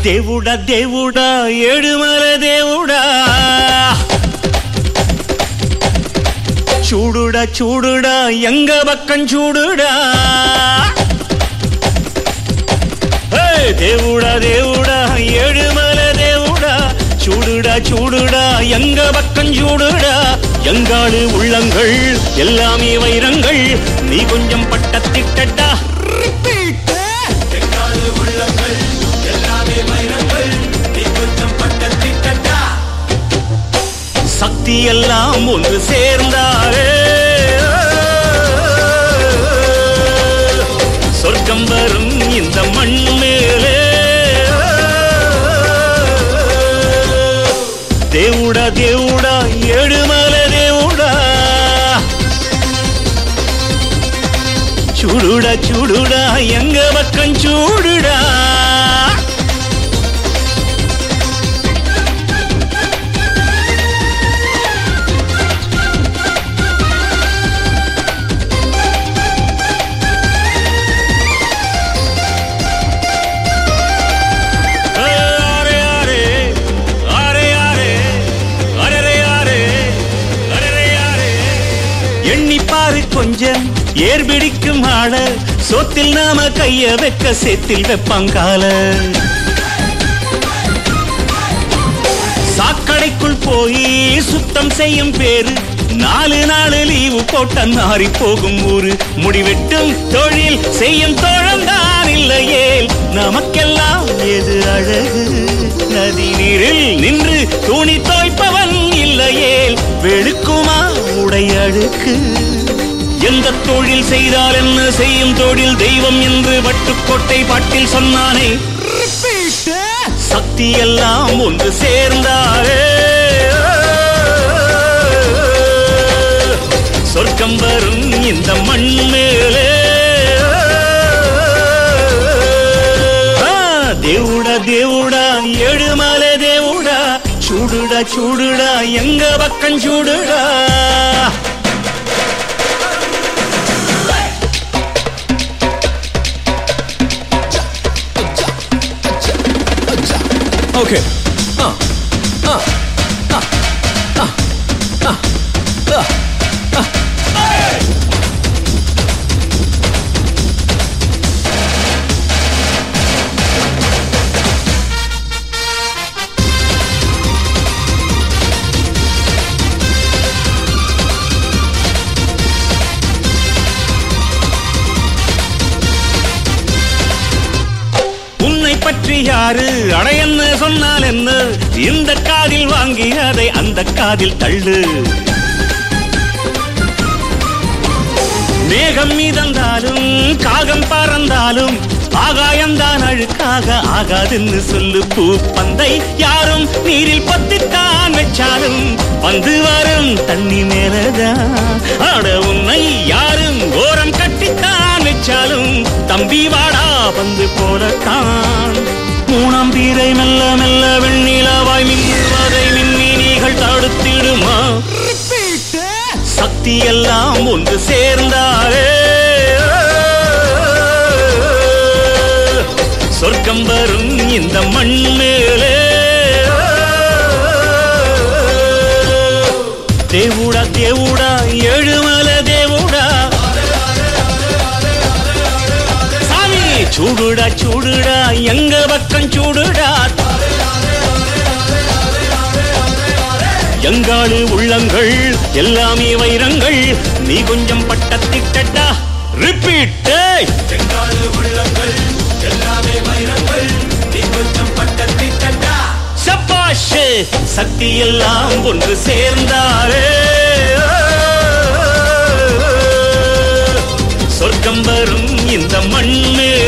దేవుడా దేవుడా ఏడుమల దేవుడా చూడుడా చూడుడా ఎంగ పక్కం చూడుడా హే, దేవుడా దేవుడా ఏడుమల దేవుడా చూடுடா చూடுடா எங்க பக்கம் சூடுடா எங்காடு உள்ளங்கள் எல்லாமே வைரங்கள் நீ கொஞ்சம் பட்டத்திட்டடா எங்காடு உள்ளங்கள் எல்லாமே வைரங்கள் நீ கொஞ்சம் பட்டத்திட்டடா சக்தி எல்லாம் ஒன்று சேர்ந்தாரே சொர்க்கம் வரும் இந்த மண் மேலே దేవుడా దేవుడా ఏడుమల దేవుడా చూడుడా చూడుడా ఎంగ పక్కం చూడుడా அரே அரே அரே அரே அரே அரே அரே அரே எண்ணி பாரு கொஞ்சம் ஏர் பிடிக்கும் ஆள சோத்தில் நாம கைய வைக்க சேத்தில் வெப்பாங்கால சாக்கடைக்குள் போய் சுத்தம் செய்யும் பேரு நாலு நாலு லீவு போட்ட நாரி போகும் ஊரு முடிவெட்டும் தொழில் செய்யும் தோழந்தான் இல்லையே நமக்கெல்லாம் எது அழகு நதி நீரில் நின்று துணி தோய்ப்பவன் இல்லையே வெளுக்குமா உடை அழுக்கு எந்த தொழில் செய்தால் என்ன செய்யும் தொழில் தெய்வம் என்று வட்டுக்கோட்டை பாட்டில் சொன்னானே சக்தி எல்லாம் ஒன்று சேர்ந்தாரே சொர்க்கம் வரும் இந்த மண் மேலே ஆ, దేవుడా దేవుడా ఏడుమల దేవుడా చూడుడా చూడుడా ఎంగ పక్కం చూడుడా Okay. Uh, uh, uh, uh, uh, uh, uh. உன்னை பற்றி யாரு அடையன்னு சொன்னால் என்ன இந்த காதில் வாங்கி அதை அந்த காதில் தள்ளு மேகம் மீதந்தாலும் காகம் பறந்தாலும் ஆகாயம்தான் அழுக்காக ஆகாதுன்னு சொல்லு பூ பந்தை யாரும் நீரில் பொத்தித்தான் வச்சாலும் வந்து வரும் தண்ணி மேலதான் ஆட உன்னை யாரும் ஓரம் கட்டித்தான் வச்சாலும் தம்பி வாடா வந்து போலத்தான் மூணாம் பீரை மெல்ல மெல்ல வெண்ணிலவாய் மின்னுவதை மின்மினிகள் தடுத்திடுமா சக்தி எல்லாம் ஒன்று சேர்ந்தாரே சொர்க்கம் வரும் இந்த மண் மேலே தேவுடா தேவுடா ஏழுமல தேவுடா சாமி சூடுடா சூடுடா எங்க பக்கம் சூடுடா எங்காடு உள்ளங்கள் எல்லாமே வைரங்கள் நீ கொஞ்சம் பட்டத்திட்டடா ரிப்பீட் எங்காடு உள்ளங்கள் எல்லாமே வைரங்கள் நீ கொஞ்சம் பட்டத்திட்டடா சப்பாஷ் சக்தி எல்லாம் ஒன்று சேர்ந்தாரே சொர்க்கம் வரும் இந்த மண் மேலே